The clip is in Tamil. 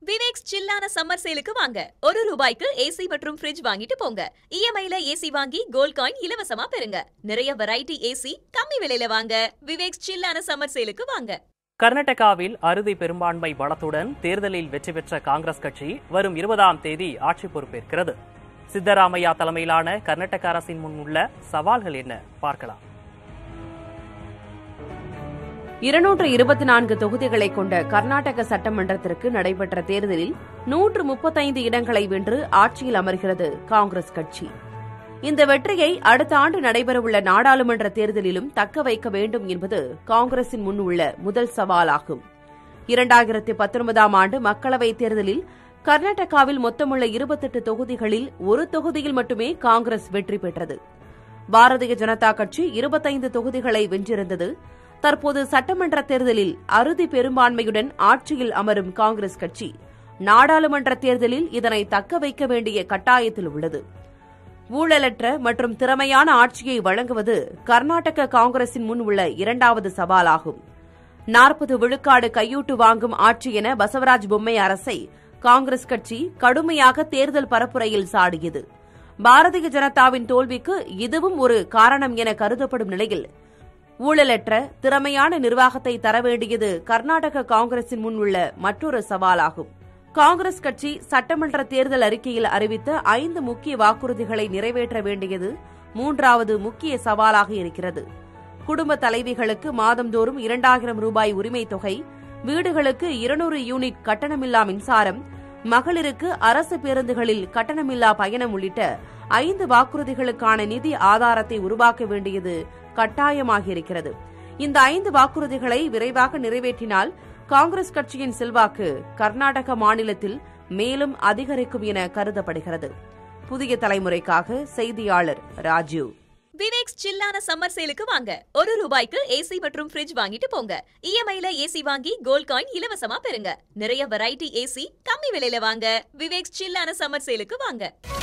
விவேக்ஸ் சில்லான சம்மர் சேலுக்கு வாங்க ஒரு ரூபாய்க்கு ஏசி மற்றும் ஃப்ரிட்ஜ் வாங்கிட்டு போங்க இஎம்ஐல ஏசி வாங்கி கோல்ட் காயின் இலவசமா பெறுங்க நிறைய வெரைட்டி ஏசி கம்மி விலையில வாங்க விவேக்ஸ் சில்லான சம்மர் சேலுக்கு வாங்க கர்நாடகாவில் அறுதி பெரும்பான்மை பலத்துடன் தேர்தலில் வெற்றி பெற்ற காங்கிரஸ் கட்சி வரும் இருபதாம் தேதி ஆட்சி பொறுப்பேற்கிறது சித்தராமையா தலைமையிலான கர்நாடக அரசின் முன் உள்ள சவால்கள் என்ன பார்க்கலாம் இருநூற்று இருபத்தி நான்கு தொகுதிகளை கொண்ட கர்நாடக சட்டமன்றத்திற்கு நடைபெற்ற தேர்தலில் நூற்று முப்பத்தைந்து இடங்களை வென்று ஆட்சியில் அமர்கிறது காங்கிரஸ் கட்சி இந்த வெற்றியை அடுத்த ஆண்டு நடைபெறவுள்ள நாடாளுமன்ற தேர்தலிலும் தக்க வைக்க வேண்டும் என்பது காங்கிரசின் முன் உள்ள முதல் சவாலாகும் இரண்டாயிரத்தி பத்தொன்பதாம் ஆண்டு மக்களவைத் தேர்தலில் கர்நாடகாவில் மொத்தமுள்ள இருபத்தெட்டு தொகுதிகளில் ஒரு தொகுதியில் மட்டுமே காங்கிரஸ் வெற்றி பெற்றது பாரதிய ஜனதா கட்சி இருபத்தைந்து தொகுதிகளை வென்றிருந்தது தற்போது சட்டமன்ற தேர்தலில் அறுதி பெரும்பான்மையுடன் ஆட்சியில் அமரும் காங்கிரஸ் கட்சி நாடாளுமன்ற தேர்தலில் இதனை தக்க வைக்க வேண்டிய கட்டாயத்தில் உள்ளது ஊழலற்ற மற்றும் திறமையான ஆட்சியை வழங்குவது கர்நாடக காங்கிரசின் முன் உள்ள இரண்டாவது சவாலாகும் நாற்பது விழுக்காடு கையூட்டு வாங்கும் ஆட்சி என பசவராஜ் பொம்மை அரசை காங்கிரஸ் கட்சி கடுமையாக தேர்தல் பரப்புரையில் சாடியது பாரதிய ஜனதாவின் தோல்விக்கு இதுவும் ஒரு காரணம் என கருதப்படும் நிலையில் ஊழலற்ற திறமையான நிர்வாகத்தை தர வேண்டியது கர்நாடக காங்கிரசின் முன் உள்ள மற்றொரு சவாலாகும் காங்கிரஸ் கட்சி சட்டமன்ற தேர்தல் அறிக்கையில் அறிவித்த ஐந்து முக்கிய வாக்குறுதிகளை நிறைவேற்ற வேண்டியது மூன்றாவது முக்கிய சவாலாக இருக்கிறது குடும்ப தலைவிகளுக்கு மாதந்தோறும் இரண்டாயிரம் ரூபாய் உரிமை தொகை வீடுகளுக்கு இருநூறு யூனிட் கட்டணமில்லா மின்சாரம் மகளிருக்கு அரசு பேருந்துகளில் கட்டணமில்லா பயணம் உள்ளிட்ட ஐந்து வாக்குறுதிகளுக்கான நிதி ஆதாரத்தை உருவாக்க வேண்டியது கட்டாயமாகியிருக்கிறது இந்த ஐந்து வாக்குறுதிகளை விரைவாக நிறைவேற்றினால் காங்கிரஸ் கட்சியின் செல்வாக்கு கர்நாடக மாநிலத்தில் மேலும் அதிகரிக்கும் என கருதப்படுகிறது புதிய தலைமுறைக்காக செய்தியாளர் ராஜீவ் விவேக்ஸ் சில்லான சம்மர் சேலுக்கு வாங்க ஒரு ரூபாய்க்கு ஏசி மற்றும் ஃப்ரிட்ஜ் வாங்கிட்டு போங்க இஎம்ஐல ஏசி வாங்கி கோல்ட் காயின் இலவசமா பெறுங்க நிறைய வெரைட்டி ஏசி கம்மி விலையில வாங்க விவேக்ஸ் சில்லான சம்மர் சேலுக்கு வாங்க